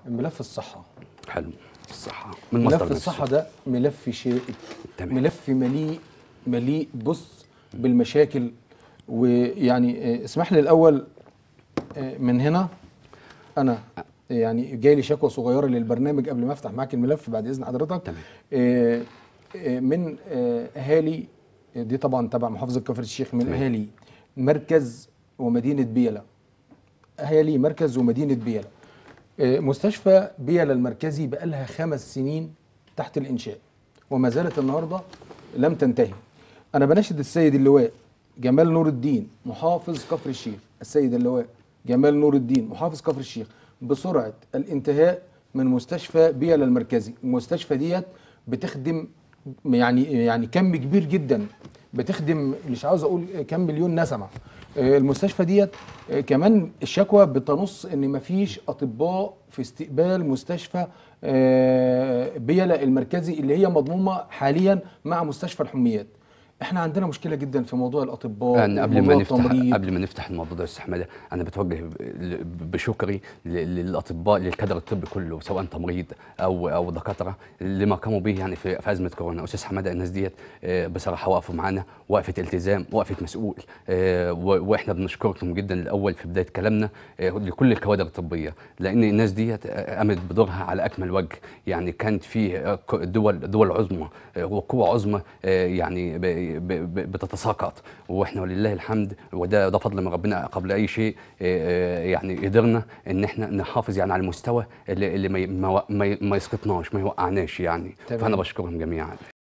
ملف الصحه حلو الصحه من مصدر ملف نفسه. الصحه ده ملف شائك تمام. ملف مليء مليء بص بالمشاكل ويعني آه، اسمح لي الاول آه، من هنا انا يعني جاي لي شكوى صغيره للبرنامج قبل ما افتح معاك الملف بعد اذن حضرتك تمام. آه، آه، من آه، اهالي دي طبعا تبع محافظه كفر الشيخ من تمام. اهالي مركز ومدينه بيلا اهالي مركز ومدينه بيلا آه، مستشفى بيلا المركزي بقالها خمس سنين تحت الانشاء وما زالت النهارده لم تنتهي انا بناشد السيد اللواء جمال نور الدين محافظ كفر الشيخ السيد اللواء جمال نور الدين محافظ كفر الشيخ بسرعه الانتهاء من مستشفى بيلا المركزي المستشفى ديت بتخدم يعني يعني كم كبير جدا بتخدم مش عاوز اقول كم مليون نسمه آه، المستشفى ديت آه، كمان الشكوى بتنص ان مفيش اطباء في استقبال مستشفى آه، بيلا المركزي اللي هي مضمومه حاليا مع مستشفى الحميات احنا عندنا مشكله جدا في موضوع الاطباء أنا قبل ما وموضوع نفتح التمريض. قبل ما نفتح الموضوع ده يا استاذ حماده انا بتوجه ب- بشكري ل- للاطباء للكادر الطبي كله سواء تمريض او او دكاتره لما قاموا به يعني في في ازمه كورونا استاذ حماده الناس ديت آه، بصراحه وقفوا معانا وقفه التزام وقفه مسؤول آه، و- واحنا بنشكركم جدا الاول في بدايه كلامنا آه، لكل الكوادر الطبيه لان الناس ديت آه، قامت بدورها على اكمل وجه يعني كانت في آه، ك- دول دول عظمى آه، وقوى عظمى آه، يعني ب- ب- ب- بتتساقط واحنا ولله الحمد وده ده فضل من ربنا قبل اي شيء آه، آه، يعني قدرنا ان احنا نحافظ يعني على المستوى اللي, اللي ما ي- ما, ما, ما يسقطناش ما يوقعناش يعني تمام. فانا بشكرهم جميعا